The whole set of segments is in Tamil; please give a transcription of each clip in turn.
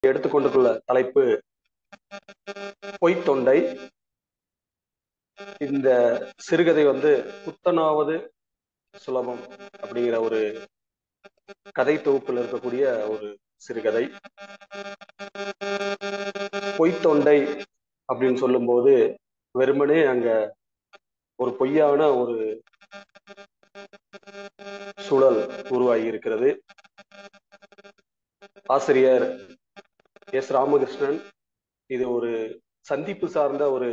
எடுத்துக்கொண்டுள்ள தலைப்பு பொய்த்தொண்டை இந்த சிறுகதை வந்து புத்தனாவது சுலபம் அப்படிங்கிற ஒரு கதை தொகுப்பில் இருக்கக்கூடிய ஒரு சிறுகதை பொய்த்தொண்டை அப்படின்னு சொல்லும்போது வெறுமனே அங்க ஒரு பொய்யான ஒரு சூழல் உருவாகி இருக்கிறது ஆசிரியர் எஸ் ராமகிருஷ்ணன் இது ஒரு சந்திப்பு சார்ந்த ஒரு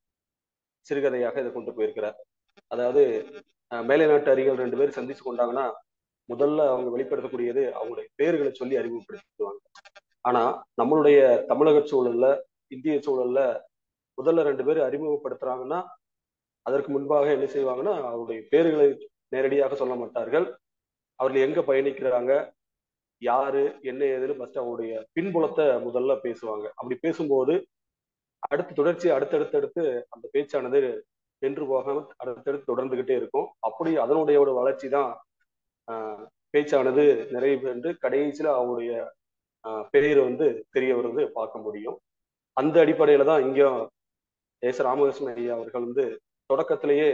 சிறுகதையாக இதை கொண்டு போயிருக்கிறார் அதாவது அஹ், மேலை நாட்டு அறிஞர்கள் ரெண்டு பேரும் சந்திச்சு கொண்டாங்கன்னா முதல்ல அவங்க வெளிப்படுத்தக்கூடியது அவங்களுடைய பேர்களை சொல்லி அறிமுகப்படுத்துவாங்க ஆனா நம்மளுடைய தமிழக சூழல்ல இந்திய சூழல்ல முதல்ல ரெண்டு பேரும் அறிமுகப்படுத்துறாங்கன்னா அதற்கு முன்பாக என்ன செய்வாங்கன்னா அவருடைய பேர்களை நேரடியாக சொல்ல மாட்டார்கள் அவர்கள் எங்க பயணிக்கிறாங்க யாரு என்ன ஏதுன்னு ஃபர்ஸ்ட் அவங்களுடைய பின்புலத்தை முதல்ல பேசுவாங்க அப்படி பேசும்போது அடுத்து தொடர்ச்சி அடுத்தடுத்து அடுத்து அந்த பேச்சானது நின்று போகாம அடுத்தடுத்து தொடர்ந்துகிட்டே இருக்கும் அப்படி அதனுடைய ஒரு வளர்ச்சி தான் ஆஹ், பேச்சானது நிறைவு பெற்று கடைசியில அவங்களுடைய ஆஹ், பெயர் வந்து தெரிய வருது பார்க்க முடியும் அந்த அடிப்படையில தான் இங்கேயும் எஸ் ராமகிருஷ்ணன் ஐயா அவர்கள் வந்து தொடக்கத்திலேயே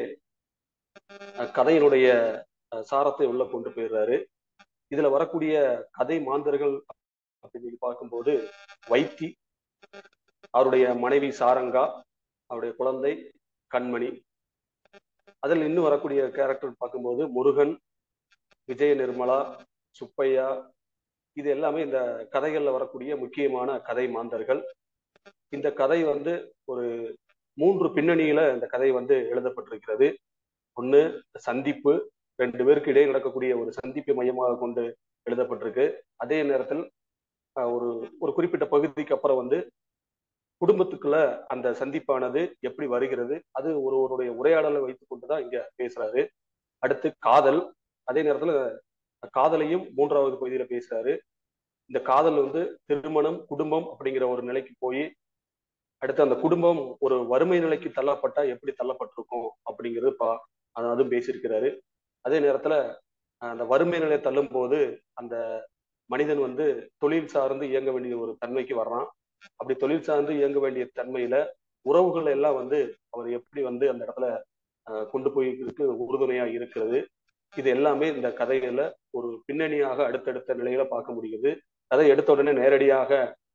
அஹ், கதையினுடைய அஹ், சாரத்தை உள்ள கொண்டு போயிடுறாரு இதுல வரக்கூடிய கதை மாந்தர்கள் அப்படின்னு சொல்லி பார்க்கும்போது வைத்தி அவருடைய மனைவி சாரங்கா அவருடைய குழந்தை கண்மணி அதில் இன்னும் வரக்கூடிய கேரக்டர் பார்க்கும்போது முருகன் விஜய நிர்மலா சுப்பையா இது எல்லாமே இந்த கதைகள்ல வரக்கூடிய முக்கியமான கதை மாந்தர்கள் இந்த கதை வந்து ஒரு மூன்று பின்னணியில இந்த கதை வந்து எழுதப்பட்டிருக்கிறது ஒண்ணு சந்திப்பு ரெண்டு பேருக்கு இடையே நடக்கக்கூடிய ஒரு சந்திப்பை மையமாக கொண்டு எழுதப்பட்டிருக்கு அதே நேரத்தில் அஹ், ஒரு ஒரு குறிப்பிட்ட பகுதிக்கு அப்புறம் வந்து குடும்பத்துக்குள்ள அந்த சந்திப்பானது எப்படி வருகிறது அது ஒருவருடைய உரையாடலை வைத்துக் கொண்டுதான் இங்க பேசுறாரு அடுத்து காதல் அதே நேரத்துல காதலையும் மூன்றாவது பகுதியில பேசுறாரு இந்த காதல் வந்து திருமணம் குடும்பம் அப்படிங்கிற ஒரு நிலைக்கு போய் அடுத்து அந்த குடும்பம் ஒரு வறுமை நிலைக்கு தள்ளப்பட்டா எப்படி தள்ளப்பட்டிருக்கும் அப்படிங்கிறது பா அதுவும் பேசியிருக்கிறாரு அதே நேரத்துல அஹ், அந்த வறுமை நிலையை தள்ளும் போது அந்த மனிதன் வந்து தொழில் சார்ந்து இயங்க வேண்டிய ஒரு தன்மைக்கு வர்றான் அப்படி தொழில் சார்ந்து இயங்க வேண்டிய தன்மையில உறவுகள் எல்லாம் வந்து அவர் எப்படி வந்து அந்த இடத்துல அஹ், கொண்டு போய்க்கு உறுதுணையா இருக்கிறது இது எல்லாமே இந்த கதைகள்ல ஒரு பின்னணியாக அடுத்தடுத்த நிலையில பார்க்க முடியுது கதை எடுத்த உடனே நேரடியாக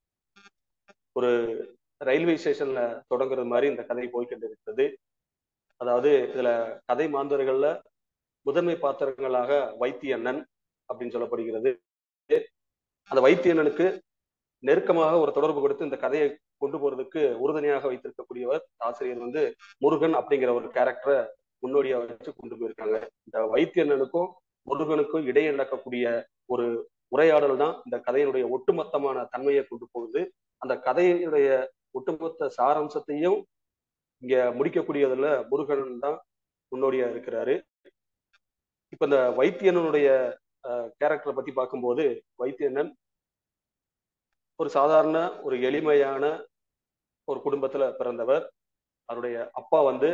ஒரு ரயில்வே ஸ்டேஷன்ல தொடங்குறது மாதிரி இந்த கதை போய்கிட்டு இருக்கிறது அதாவது இதுல கதை மாந்தர்கள்ல முதன்மை பாத்திரங்களாக வைத்தியண்ணன் அப்படின்னு சொல்லப்படுகிறது அந்த வைத்தியண்ணனுக்கு நெருக்கமாக ஒரு தொடர்பு கொடுத்து இந்த கதையை கொண்டு போறதுக்கு உறுதுணையாக வைத்திருக்கக்கூடியவர் ஆசிரியர் வந்து முருகன் அப்படிங்கிற ஒரு கேரக்டரை முன்னோடியா வச்சு கொண்டு போயிருக்காங்க இந்த வைத்தியண்ணனுக்கும் முருகனுக்கும் இடையே நடக்கக்கூடிய ஒரு உரையாடல் தான் இந்த கதையினுடைய ஒட்டுமொத்தமான தன்மையை கொண்டு போகுது அந்த கதையினுடைய ஒட்டுமொத்த சாராம்சத்தையும் இங்க முடிக்கக்கூடியதுல முருகன் தான் முன்னோடியா இருக்கிறாரு இப்ப இந்த வைத்தியனுடைய கேரக்டரை பத்தி பார்க்கும்போது வைத்தியண்ணன் ஒரு சாதாரண ஒரு எளிமையான ஒரு குடும்பத்துல பிறந்தவர் அவருடைய அப்பா வந்து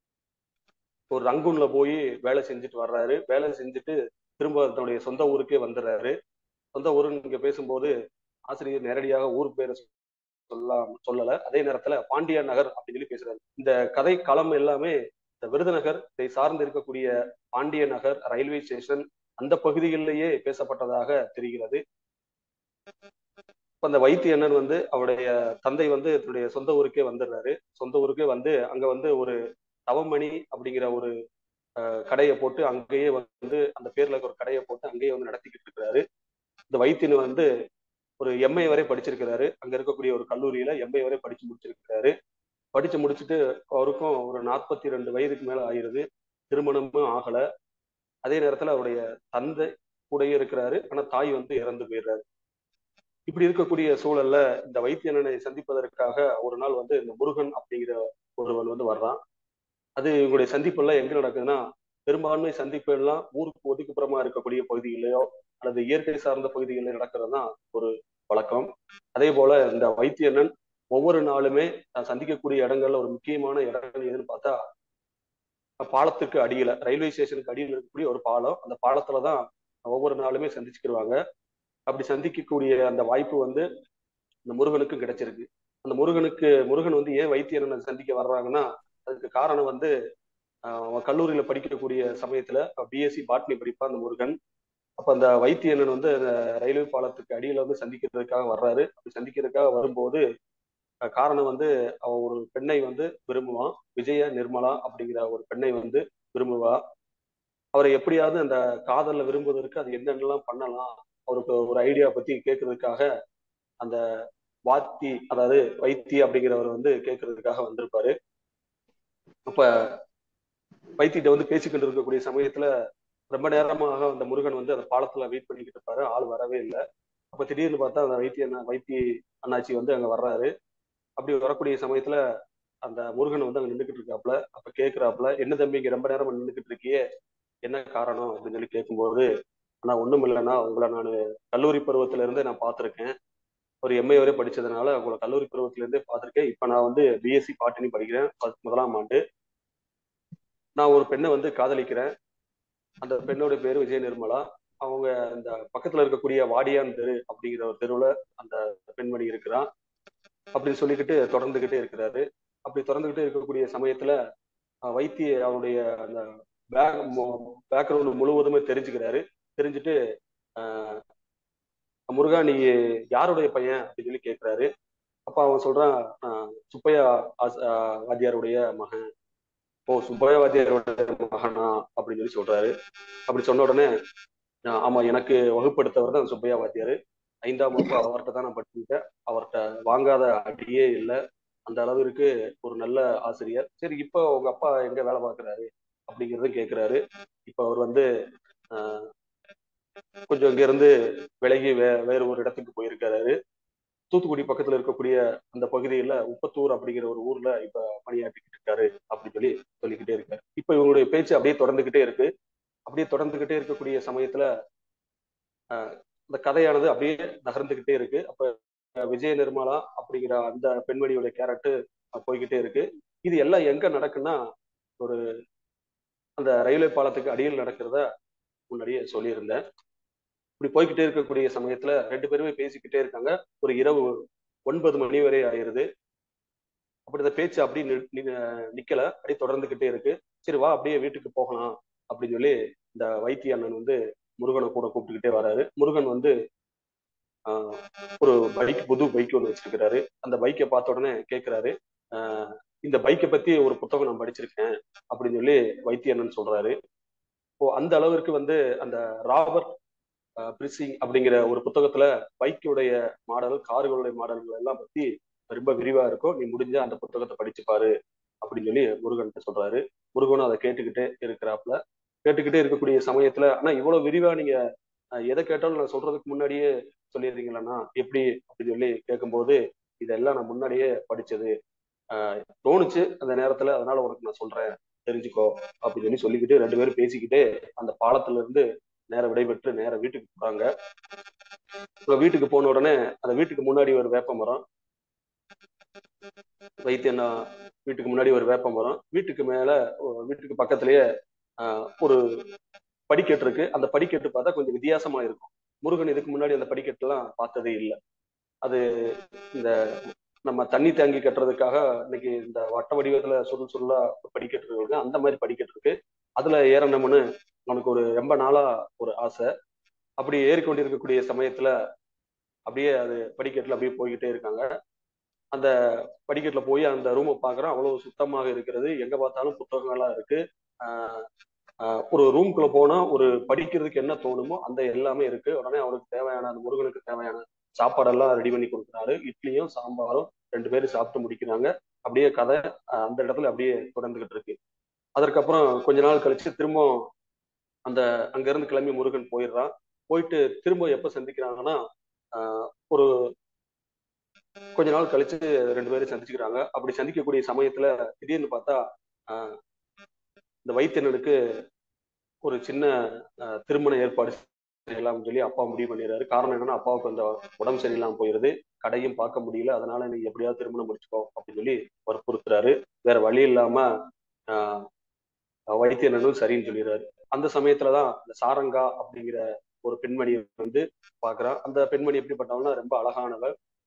ஒரு ரங்கூன்ல போய் வேலை செஞ்சுட்டு வர்றாரு வேலை செஞ்சுட்டு திரும்ப தன்னுடைய சொந்த ஊருக்கே வந்துடுறாரு சொந்த ஊருன்னு இங்க பேசும்போது ஆசிரியர் நேரடியாக ஊர் பேரை சொல்ல சொல்லல அதே நேரத்துல பாண்டிய நகர் அப்படின்னு சொல்லி பேசுறாரு இந்த கதை களம் எல்லாமே இந்த விருதுநகர் இதை சார்ந்து இருக்கக்கூடிய பாண்டிய நகர் ரயில்வே ஸ்டேஷன் அந்த பகுதிகளிலேயே பேசப்பட்டதாக தெரிகிறது இப்ப அந்த வைத்தியண்ணன் வந்து அவருடைய தந்தை வந்து தன்னுடைய சொந்த ஊருக்கே வந்துடுறாரு சொந்த ஊருக்கே வந்து அங்க வந்து ஒரு தவமணி அப்படிங்கிற ஒரு அஹ், கடையை போட்டு அங்கேயே வந்து அந்த பேர்ல இருக்க ஒரு கடையை போட்டு அங்கேயே வந்து நடத்திக்கிட்டு இருக்கிறாரு இந்த வைத்தியன் வந்து ஒரு எம்ஏ வரை படிச்சிருக்கிறாரு அங்க இருக்கக்கூடிய ஒரு கல்லூரியில எம்ஏ வரை படிச்சு முடிச்சிருக்கிறாரு படிச்சு முடிச்சுட்டு அவருக்கும் ஒரு நாற்பத்தி ரெண்டு வயதுக்கு மேல ஆயிருது திருமணமும் ஆகல அதே நேரத்துல அவருடைய தந்தை கூடயே இருக்கிறாரு ஆனா தாய் வந்து இறந்து போயிடுறாரு இப்படி இருக்கக்கூடிய சூழல்ல இந்த வைத்தியனனை சந்திப்பதற்காக ஒரு நாள் வந்து இந்த முருகன் அப்படிங்கிற ஒருவன் வந்து வர்றான் அது இவங்களுடைய சந்திப்பெல்லாம் எங்க நடக்குதுன்னா பெரும்பான்மை சந்திப்பு எல்லாம் ஊருக்கு ஒதுக்குப்புறமா இருக்கக்கூடிய பகுதிகளிலோ அல்லது இயற்கை சார்ந்த பகுதிகளில் நடக்கிறது தான் ஒரு வழக்கம் அதே போல இந்த வைத்தியண்ணன் ஒவ்வொரு நாளுமே தான் சந்திக்கக்கூடிய இடங்கள்ல ஒரு முக்கியமான இடங்கள் எதுன்னு பார்த்தா பாலத்துக்கு அடியில ரயில்வே ஸ்டேஷனுக்கு அடியில் இருக்கக்கூடிய ஒரு பாலம் அந்த பாலத்துல தான் ஒவ்வொரு நாளுமே சந்திச்சுக்கிடுவாங்க அப்படி சந்திக்கக்கூடிய அந்த வாய்ப்பு வந்து இந்த முருகனுக்கும் கிடைச்சிருக்கு அந்த முருகனுக்கு முருகன் வந்து ஏன் வைத்தியரனை சந்திக்க வர்றாங்கன்னா அதுக்கு காரணம் வந்து ஆஹ் அவன் கல்லூரியில படிக்கக்கூடிய சமயத்துல பிஎஸ்சி பாட்னி படிப்பா அந்த முருகன் அப்ப அந்த வைத்தியனன் வந்து அந்த ரயில்வே பாலத்துக்கு அடியில வந்து சந்திக்கிறதுக்காக வர்றாரு அப்படி சந்திக்கிறதுக்காக வரும்போது அஹ் காரணம் வந்து அவன் ஒரு பெண்ணை வந்து விரும்புவான் விஜய நிர்மலா அப்படிங்கிற ஒரு பெண்ணை வந்து விரும்புவா அவரை எப்படியாவது அந்த காதல்ல விரும்புவதற்கு அது என்னென்னலாம் பண்ணலாம் அவருக்கு ஒரு ஐடியா பத்தி கேட்கறதுக்காக அந்த வாத்தி அதாவது வைத்தி அப்படிங்கிறவர் வந்து கேட்கறதுக்காக வந்திருப்பாரு அப்ப வைத்திட்ட வந்து பேசிக்கிட்டு இருக்கக்கூடிய சமயத்துல ரொம்ப நேரமாக அந்த முருகன் வந்து அந்த பாலத்துல வெயிட் பண்ணிக்கிட்டு இருப்பாரு ஆள் வரவே இல்லை அப்ப திடீர்னு பார்த்தா அந்த வைத்திய அண்ணா வைத்தி அண்ணாச்சி வந்து அங்க வர்றாரு அப்படி வரக்கூடிய சமயத்துல அந்த முருகன் வந்து அங்க நின்றுக்கிட்டு இருக்காப்புல அப்ப கேக்குறாப்புல என்ன தம்பி இங்க ரொம்ப நேரம் நின்றுக்கிட்டு இருக்கியே என்ன காரணம் அப்படின்னு சொல்லி கேட்கும்போது ஆனா ஒண்ணும் இல்லைன்னா உங்களை நான் கல்லூரி பருவத்துல இருந்து நான் பார்த்திருக்கேன் ஒரு எம்ஏ வரை படிச்சதுனால உங்களை கல்லூரி பருவத்துல இருந்தே பார்த்திருக்கேன் இப்ப நான் வந்து பிஎஸ்சி பாட்டினி படிக்கிறேன் first முதலாம் ஆண்டு நான் ஒரு பெண்ணை வந்து காதலிக்கிறேன் அந்த பெண்ணோட பேரு விஜய நிர்மலா அவங்க இந்த பக்கத்துல இருக்கக்கூடிய வாடியான் தெரு அப்படிங்கிற ஒரு தெருவுல அந்த பெண்மணி இருக்கிறான் அப்படின்னு சொல்லிக்கிட்டு தொடர்ந்துகிட்டே இருக்கிறாரு அப்படி தொடர்ந்துகிட்டே இருக்கக்கூடிய சமயத்துல அஹ், வைத்திய அவருடைய அந்த பேக் பேக்ரவுண்ட் முழுவதுமே தெரிஞ்சுக்கிறாரு தெரிஞ்சுட்டு ஆஹ், முருகா நீ யாருடைய பையன் அப்படின்னு சொல்லி கேட்கிறாரு அப்ப அவன் சொல்றான் "நான் சுப்பையா ஆஸ்- ஆஹ் வாத்தியாருடைய மகன் ஓ சுப்பையா வாத்தியாருடைய மகனா அப்படின்னு சொல்லி சொல்றாரு அப்படி சொன்ன உடனே "ஆஹ் ஆமா எனக்கு வகுப்படுத்தவர் தான் சுப்பையா வாத்தியாரு ஐந்தாம் வகுப்பு அவர்கிட்ட தான் நான் படிச்சுட்டேன் அவர்கிட்ட வாங்காத அடியே இல்லை அந்த அளவிற்கு ஒரு நல்ல ஆசிரியர் சரி இப்போ உங்க அப்பா எங்க வேலை பார்க்கறாரு அப்படிங்கறத கேக்குறாரு இப்ப அவர் வந்து ஆஹ், கொஞ்சம் இங்க இருந்து விலகி வே வேற ஒரு இடத்துக்கு போயிருக்காரு தூத்துக்குடி பக்கத்துல இருக்கக்கூடிய அந்த பகுதியில உப்பத்தூர் அப்படிங்கிற ஒரு ஊர்ல இப்ப பணியாற்றிக்கிட்டு இருக்காரு அப்படின்னு சொல்லி சொல்லிக்கிட்டே இருக்காரு இப்ப இவங்களுடைய பேச்சு அப்படியே தொடர்ந்துகிட்டே இருக்கு அப்படியே தொடர்ந்துகிட்டே இருக்கக்கூடிய சமயத்துல ஆஹ், இந்த கதையானது அப்படியே நகர்ந்துகிட்டே இருக்கு அப்ப அஹ், விஜய நிர்மலா அப்படிங்கிற அந்த பெண்மணியோட கேரக்டர் போய்கிட்டே இருக்கு இது எல்லாம் எங்க நடக்குன்னா ஒரு அந்த ரயில்வே பாலத்துக்கு அடியில் நடக்கிறத முன்னாடியே சொல்லியிருந்தேன் இப்படி போய்கிட்டே இருக்கக்கூடிய சமயத்துல ரெண்டு பேருமே பேசிக்கிட்டே இருக்காங்க ஒரு இரவு ஒன்பது மணி வரை ஆயிருது அப்படி இந்த பேச்சு அப்படியே நி- நி- நிக்கல அப்படியே தொடர்ந்துகிட்டே இருக்கு சரி வா அப்படியே வீட்டுக்கு போகலாம் அப்படின்னு சொல்லி இந்த வைத்திய அண்ணன் வந்து முருகனை கூட கூப்பிட்டுக்கிட்டே வராரு முருகன் வந்து ஆஹ், ஒரு பைக் புது பைக் ஒன்று வச்சிருக்கிறாரு அந்த பைக்கை பார்த்த உடனே கேட்கிறாரு ஆஹ், இந்த பைக்கை பத்தி ஒரு புத்தகம் நான் படிச்சிருக்கேன் அப்படின்னு சொல்லி வைத்திய அண்ணன் சொல்றாரு இப்போ அந்த அளவிற்கு வந்து அந்த ராபர்ட் பிரிசிங் அப்படிங்கிற ஒரு புத்தகத்துல பைக்குடைய மாடல் கார்களுடைய மாடல்கள் எல்லாம் பத்தி ரொம்ப விரிவா இருக்கும் நீ முடிஞ்ச அந்த புத்தகத்தை படிச்சு பாரு அப்படின்னு சொல்லி முருகன் சொல்றாரு முருகனும் அதை கேட்டுக்கிட்டே இருக்கிறாப்புல கேட்டுக்கிட்டே இருக்கக்கூடிய சமயத்துல ஆனா இவ்வளவு விரிவா நீங்க அஹ், எதை கேட்டாலும் நான் சொல்றதுக்கு முன்னாடியே சொல்லிடுறீங்களா எப்படி அப்படின்னு சொல்லி கேட்கும்போது இதெல்லாம் நான் முன்னாடியே படிச்சது ஆஹ், தோணுச்சு அந்த நேரத்துல அதனால உனக்கு நான் சொல்றேன் தெரிஞ்சுக்கோ அப்படின்னு சொல்லி சொல்லிக்கிட்டு ரெண்டு பேரும் பேசிக்கிட்டே அந்த பாலத்துல இருந்து நேர விடைபெற்று நேர வீட்டுக்கு போறாங்க இப்ப வீட்டுக்கு போன உடனே அந்த வீட்டுக்கு முன்னாடி ஒரு வேப்ப மரம் வைத்தியண்ணா வீட்டுக்கு முன்னாடி ஒரு வேப்ப மரம் வீட்டுக்கு மேல ஒ- வீட்டுக்கு பக்கத்திலேயே ஆஹ், ஒரு படிக்கட்டு இருக்கு அந்த படிக்கட்டு பார்த்தா கொஞ்சம் வித்தியாசமா இருக்கும் முருகன் இதுக்கு முன்னாடி அந்த படிக்கட்டு எல்லாம் பார்த்ததே இல்லை அது இந்த நம்ம தண்ணி தேங்கி கட்டுறதுக்காக இன்னைக்கு இந்த வட்ட வடிவத்துல சுருள் சுருளா ஒரு படிக்கட்டு இருக்கு அந்த மாதிரி படிக்கட்டு இருக்கு அதுல ஏறணும்னு அவனுக்கு ஒரு ரொம்ப நாளா ஒரு ஆசை அப்படி ஏறிக்கொண்டிருக்கக்கூடிய சமயத்துல அப்படியே அது படிக்கட்டுல அப்படியே போய்கிட்டே இருக்காங்க அந்த படிக்கட்டுல போய் அந்த ரூமை பாக்குறோம் அவ்வளவு சுத்தமாக இருக்கிறது எங்க பார்த்தாலும் புத்தகங்களா இருக்கு ஆஹ் ஆஹ் ஒரு ரூம்குள்ள போனா ஒரு படிக்கிறதுக்கு என்ன தோணுமோ அந்த எல்லாமே இருக்கு உடனே அவனுக்கு தேவையான அந்த முருகனுக்கு தேவையான சாப்பாடெல்லாம் ரெடி பண்ணி கொடுக்குறாரு இட்லியும் சாம்பாரும் ரெண்டு பேரும் சாப்பிட்டு முடிக்கிறாங்க அப்படியே கதை ஆஹ் அந்த இடத்துல அப்படியே தொடர்ந்துகிட்டு இருக்கு அதற்கப்புறம் கொஞ்ச நாள் கழிச்சு திரும்ப அந்த அங்க இருந்து கிளம்பி முருகன் போயிடுறான் போயிட்டு திரும்ப எப்ப சந்திக்கிறாங்கன்னா ஆஹ் ஒரு கொஞ்ச நாள் கழிச்சு ரெண்டு பேரும் சந்திச்சுக்கிறாங்க அப்படி சந்திக்கக்கூடிய சமயத்துல திடீர்னு பார்த்தா ஆஹ் இந்த வைத்தியனுக்கு ஒரு சின்ன ஆஹ் திருமண ஏற்பாடு செய்யலாம்னு சொல்லி அப்பா முடிவு பண்ணிடுறாரு காரணம் என்னன்னா அப்பாவுக்கு அந்த உடம்பு சரியில்லாம போயிருது கடையும் பார்க்க முடியல அதனால நீ எப்படியாவது திருமணம் முடிச்சுக்கோ அப்படின்னு சொல்லி வற்புறுத்துறாரு வேற வழி இல்லாம ஆஹ் வைத்தியனும் சரின்னு சொல்லிடுறாரு அந்த சமயத்துலதான் இந்த சாரங்கா அப்படிங்கிற ஒரு பெண்மணியை வந்து பாக்குறான் அந்த பெண்மணி எப்படிப்பட்டவன்னா ரொம்ப அழகானவள்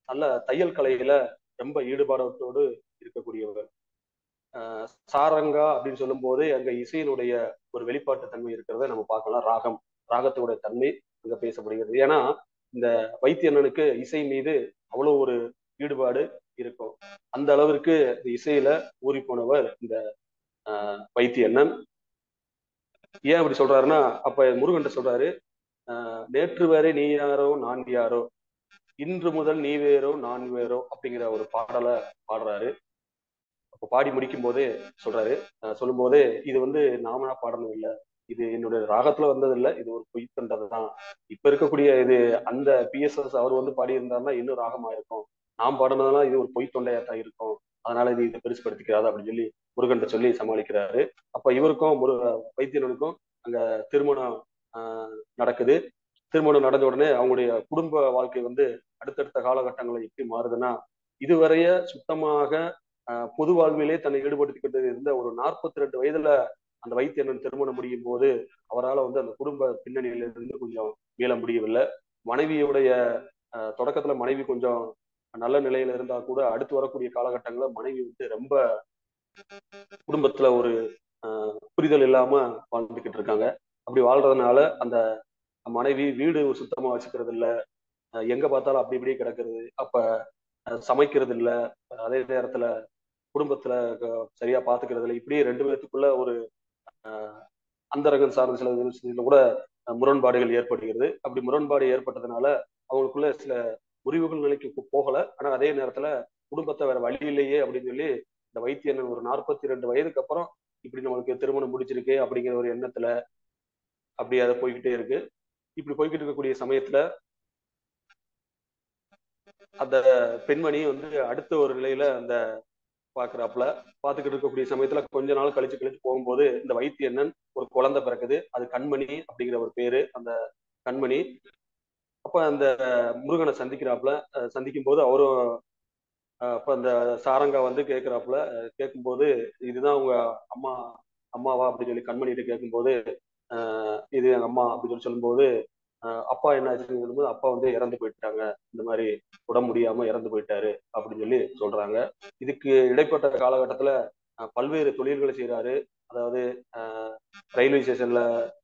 நல்ல தையல் கலையில ரொம்ப ஈடுபாடத்தோடு இருக்கக்கூடியவர் ஆஹ் சாரங்கா அப்படின்னு சொல்லும் போது அங்க இசையினுடைய ஒரு வெளிப்பாட்டு தன்மை இருக்கிறத நம்ம பார்க்கலாம் ராகம் ராகத்தோட தன்மை அங்க பேசப்படுகிறது ஏன்னா இந்த வைத்தியண்ணனுக்கு இசை மீது அவ்வளவு ஒரு ஈடுபாடு இருக்கும் அந்த அளவிற்கு இந்த இசையில ஊறி போனவர் இந்த ஆஹ் வைத்தியண்ணன் ஏன் அப்படி சொல்றாருன்னா அப்ப முருகன் சொல்றாரு ஆஹ் நேற்று வரை நீ யாரோ நான் யாரோ இன்று முதல் நீ வேறோ நான் வேறோ அப்படிங்கிற ஒரு பாடலை பாடுறாரு அப்ப பாடி முடிக்கும் போதே சொல்றாரு அஹ் சொல்லும் போதே இது வந்து நாமனா பாடணும் இல்லை இது என்னுடைய ராகத்துல வந்தது இல்லை இது ஒரு பொய்த்தண்டது தான் இப்ப இருக்கக்கூடிய இது அந்த பிஎஸ்எஸ் அவர் வந்து பாடி இருந்தாருன்னா இன்னும் ராகமா இருக்கும் நாம் பாடினதெல்லாம் இது ஒரு பொய் தொண்டையா தான் இருக்கும் அதனால இது இதை பெருசுப்படுத்திக்கிறாது அப்படின்னு சொல்லி முருகன் சொல்லி சமாளிக்கிறாரு அப்ப இவருக்கும் முரு வைத்தியனுக்கும் அங்க திருமணம் ஆஹ் நடக்குது திருமணம் நடந்த உடனே அவங்களுடைய குடும்ப வாழ்க்கை வந்து அடுத்தடுத்த காலகட்டங்களில் எப்படி மாறுதுன்னா இதுவரைய சுத்தமாக ஆஹ் பொது வாழ்விலே தன்னை ஈடுபடுத்திக்கிட்டு இருந்த ஒரு நாற்பத்தி ரெண்டு வயதுல அந்த வைத்தியண்ணன் திருமணம் முடியும் போது அவரால் வந்து அந்த குடும்ப பின்னணியில இருந்து கொஞ்சம் மீள முடியவில்லை மனைவியுடைய ஆஹ் தொடக்கத்துல மனைவி கொஞ்சம் நல்ல நிலையில இருந்தா கூட அடுத்து வரக்கூடிய காலகட்டங்கள்ல மனைவி வந்து ரொம்ப குடும்பத்துல ஒரு ஆஹ் புரிதல் இல்லாம வாழ்ந்துகிட்டு இருக்காங்க அப்படி வாழ்றதுனால அந்த மனைவி வீடு சுத்தமா வச்சுக்கிறது இல்ல அஹ் எங்க பார்த்தாலும் அப்படி இப்படியே கிடக்குறது அப்ப அஹ் சமைக்கிறது இல்ல அதே நேரத்துல குடும்பத்துல க- சரியா பாத்துக்கிறது இல்லை இப்படியே ரெண்டு பேத்துக்குள்ள ஒரு அஹ் அந்தரங்கம் சார்ந்த சில விஷயத்துல கூட அஹ் முரண்பாடுகள் ஏற்படுகிறது அப்படி முரண்பாடு ஏற்பட்டதுனால அவங்களுக்குள்ள சில முறிவுகள் நிலைக்கு போ- போகல ஆனா அதே நேரத்துல குடும்பத்தை வேற வழி இல்லையே அப்படின்னு சொல்லி இந்த வைத்தியன் ஒரு நாற்பத்தி ரெண்டு வயதுக்கு அப்புறம் இப்படி நம்மளுக்கு திருமணம் முடிச்சிருக்கே அப்படிங்கிற ஒரு எண்ணத்துல அப்படி அதை போய்கிட்டே இருக்கு இப்படி போய்கிட்டு இருக்கக்கூடிய சமயத்துல அந்த பெண்மணி வந்து அடுத்த ஒரு நிலையில அந்த பாக்குறாப்புல பாத்துக்கிட்டு இருக்கக்கூடிய சமயத்துல கொஞ்ச நாள் கழிச்சு கழிச்சு போகும்போது இந்த வைத்தியண்ணன் ஒரு குழந்தை பிறக்குது அது கண்மணி அப்படிங்கிற ஒரு பேரு அந்த கண்மணி அப்ப அந்த முருகனை சந்திக்கிறாப்புல அஹ் சந்திக்கும் போது அவரும் அஹ் அப்ப அந்த சாரங்கா வந்து கேட்கிறாப்புல அஹ் கேட்கும்போது இதுதான் உங்க அம்மா அம்மாவா அப்படின்னு சொல்லி கண்மணிகிட்ட கேட்கும்போது ஆஹ் இது எங்க அம்மா அப்படின்னு சொல்லி சொல்லும்போது ஆஹ் அப்பா என்ன ஆச்சுன்னு சொல்லும்போது அப்பா வந்து இறந்து போயிட்டாங்க இந்த மாதிரி உடம்பு முடியாம இறந்து போயிட்டாரு அப்படின்னு சொல்லி சொல்றாங்க இதுக்கு இடைப்பட்ட காலகட்டத்துல ஆஹ் பல்வேறு தொழில்களை செய்யறாரு அதாவது ஆஹ் ரயில்வே ஸ்டேஷன்ல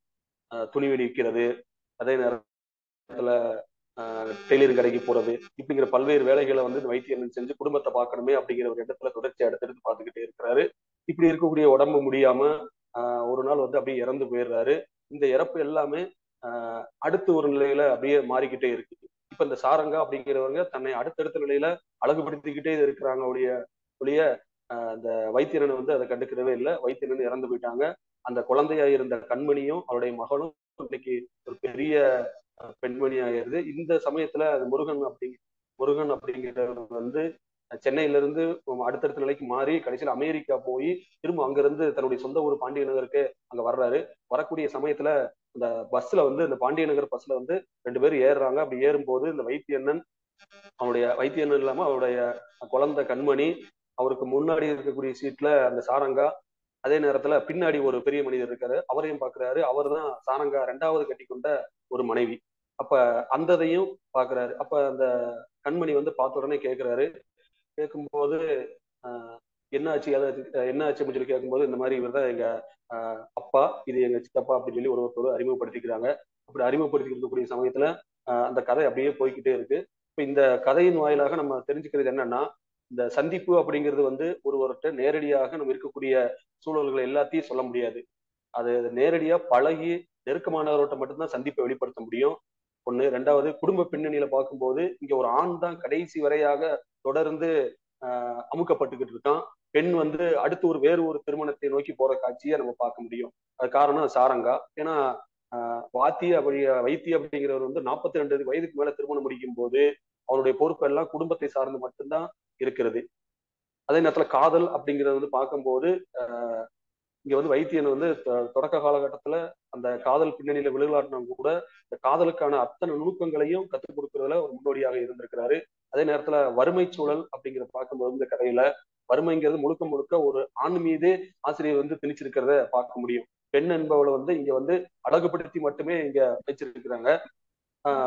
ஆஹ் துணிவெடி விற்கிறது அதே நேரத்துல டெய்லரிங் கடைக்கு போறது இப்படிங்கிற பல்வேறு வேலைகளை வந்து இந்த வைத்தியன் செஞ்சு குடும்பத்தை பார்க்கணுமே அப்படிங்கிற ஒரு இடத்துல தொடர்ச்சி அடுத்தடுத்து பார்த்துக்கிட்டே இருக்கிறாரு இப்படி இருக்கக்கூடிய உடம்பு முடியாம ஆஹ் ஒரு நாள் வந்து அப்படியே இறந்து போயிடுறாரு இந்த இறப்பு எல்லாமே ஆஹ் அடுத்த ஒரு நிலையில அப்படியே மாறிக்கிட்டே இருக்கு இப்ப இந்த சாரங்கா அப்படிங்கிறவங்க தன்னை அடுத்தடுத்த நிலையில அழகுபடுத்திக்கிட்டே இருக்கிறாங்க ஒழிய ஒழிய ஆஹ் அந்த வைத்தியரனை வந்து அதை கண்டுக்கிறவே இல்லை வைத்தியரன் இறந்து போயிட்டாங்க அந்த குழந்தையா இருந்த கண்மணியும் அவருடைய மகளும் இன்னைக்கு ஒரு பெரிய அஹ், பெண்மணி ஆயிருது இந்த சமயத்துல அது முருகன் அப்படி முருகன் அப்படிங்கிறவர் வந்து சென்னையில இருந்து அடுத்தடுத்த நிலைக்கு மாறி கடைசியில் அமெரிக்கா போய் திரும்ப அங்கிருந்து தன்னுடைய சொந்த ஊர் பாண்டிய நகருக்கு அங்க வர்றாரு வரக்கூடிய சமயத்துல இந்த பஸ்ல வந்து இந்த பாண்டிய நகர் பஸ்ல வந்து ரெண்டு பேரும் ஏறுறாங்க அப்படி ஏறும்போது இந்த வைத்தியண்ணன் அவனுடைய வைத்தியண்ணன் இல்லாம அவருடைய குழந்தை கண்மணி அவருக்கு முன்னாடி இருக்கக்கூடிய சீட்ல அந்த சாரங்கா அதே நேரத்துல பின்னாடி ஒரு பெரிய மனிதர் இருக்காரு அவரையும் பாக்குறாரு அவர் தான் சாரங்கா ரெண்டாவது கட்டி கொண்ட ஒரு மனைவி அப்ப அந்ததையும் பாக்குறாரு அப்ப அந்த கண்மணி வந்து பார்த்த உடனே கேக்குறாரு கேட்கும்போது ஆஹ் என்ன ஆச்சு ஏதாச்சு என்ன ஆச்சு அப்படின்னு சொல்லி கேட்கும்போது இந்த மாதிரி இவர் தான் எங்க ஆஹ் அப்பா இது எங்க சித்தப்பா அப்படின்னு சொல்லி ஒரு ஒருத்தர் அறிமுகப்படுத்திக்கிறாங்க அப்படி அறிமுகப்படுத்தி இருக்கக்கூடிய சமயத்துல ஆஹ் அந்த கதை அப்படியே போய்க்கிட்டே இருக்கு இப்ப இந்த கதையின் வாயிலாக நம்ம தெரிஞ்சுக்கிறது என்னன்னா இந்த சந்திப்பு அப்படிங்கிறது வந்து ஒருவர்கிட்ட நேரடியாக நம்ம இருக்கக்கூடிய சூழல்களை எல்லாத்தையும் சொல்ல முடியாது அது நேரடியா பழகி நெருக்கமானவர்கிட்ட மட்டும்தான் சந்திப்பை வெளிப்படுத்த முடியும் ஒண்ணு ரெண்டாவது குடும்ப பின்னணியில பார்க்கும்போது இங்க ஒரு ஆண் தான் கடைசி வரையாக தொடர்ந்து ஆஹ் அமுக்கப்பட்டுக்கிட்டு இருக்கான் பெண் வந்து அடுத்து ஒரு வேறு ஒரு திருமணத்தை நோக்கி போற காட்சியை நம்ம பார்க்க முடியும் அது காரணம் சாரங்கா ஏன்னா ஆஹ் வாத்தி அப்படி வைத்தி அப்படிங்கிறவர் வந்து நாற்பத்தி ரெண்டு வயதுக்கு மேல திருமணம் முடிக்கும் போது அவருடைய பொறுப்பு எல்லாம் குடும்பத்தை சார்ந்து மட்டும்தான் இருக்கிறது அதே நேரத்துல காதல் அப்படிங்கிறது வந்து பார்க்கும்போது ஆஹ் இங்க வந்து வைத்தியன் வந்து தொ- தொடக்க காலகட்டத்துல அந்த காதல் பின்னணியில விழுகலாட்டினவங்க கூட இந்த காதலுக்கான அத்தனை நுணுக்கங்களையும் கற்றுக் கொடுக்கறதுல ஒரு முன்னோடியாக இருந்திருக்கிறாரு அதே நேரத்துல வறுமை சூழல் அப்படிங்கிறத பார்க்கும்போது இந்த கதையில வறுமைங்கிறது முழுக்க முழுக்க ஒரு ஆண் மீதே ஆசிரியர் வந்து திணிச்சிருக்கிறத பார்க்க முடியும் பெண் என்பவளை வந்து இங்க வந்து அழகுபடுத்தி மட்டுமே இங்க வச்சிருக்கிறாங்க ஆஹ்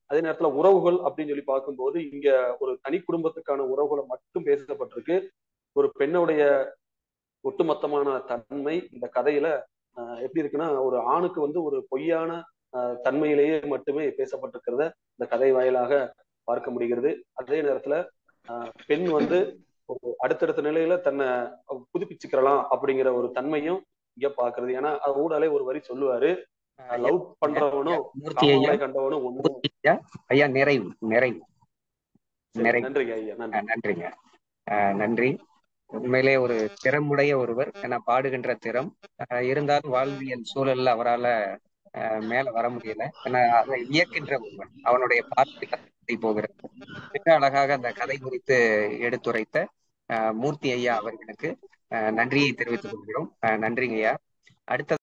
அதே நேரத்துல உறவுகள் அப்படின்னு சொல்லி பார்க்கும்போது இங்க ஒரு தனி குடும்பத்துக்கான உறவுகளை மட்டும் பேசப்பட்டிருக்கு ஒரு பெண்ணுடைய ஒட்டுமொத்தமான தன்மை இந்த கதையில ஆஹ் எப்படி இருக்குன்னா ஒரு ஆணுக்கு வந்து ஒரு பொய்யான ஆஹ் தன்மையிலேயே மட்டுமே பேசப்பட்டிருக்கிறத இந்த கதை வாயிலாக பார்க்க முடிகிறது அதே நேரத்துல ஆஹ் பெண் வந்து ஒரு அடுத்தடுத்த நிலையில தன்னை புதுப்பிச்சுக்கிறலாம் அப்படிங்கிற ஒரு தன்மையும் இங்க பாக்குறது ஏன்னா அது ஊடாலே ஒரு வரி சொல்லுவாரு லவ் பண்றவனும் மூர்த்தி ஐயா காமங்களை கண்டவனும் ஒண்ணு மூர்த்தி ஐயா ஐயா நிறைவு நிறைவு சரி, நிறைவு நன்றிங்க ஐயா நன்றி அஹ் நன்றிங்க அஹ் நன்றி உண்மையிலே ஒரு திறமுடைய ஒருவர் என பாடுகின்ற திறம் அஹ் இருந்தாலும் வாழ்வியல் சூழல்ல அவரால அஹ் மேல வர முடியல ஏன்னா அதை இயக்கின்ற ஒருவர் அவனுடைய பார்வை போகிறது மிக அழகாக அந்த கதை குறித்து எடுத்துரைத்த அஹ் மூர்த்தி ஐயா அவர்களுக்கு அஹ் நன்றியை தெரிவித்துக் கொள்கிறோம் அஹ் நன்றிங்க ஐயா அடுத்த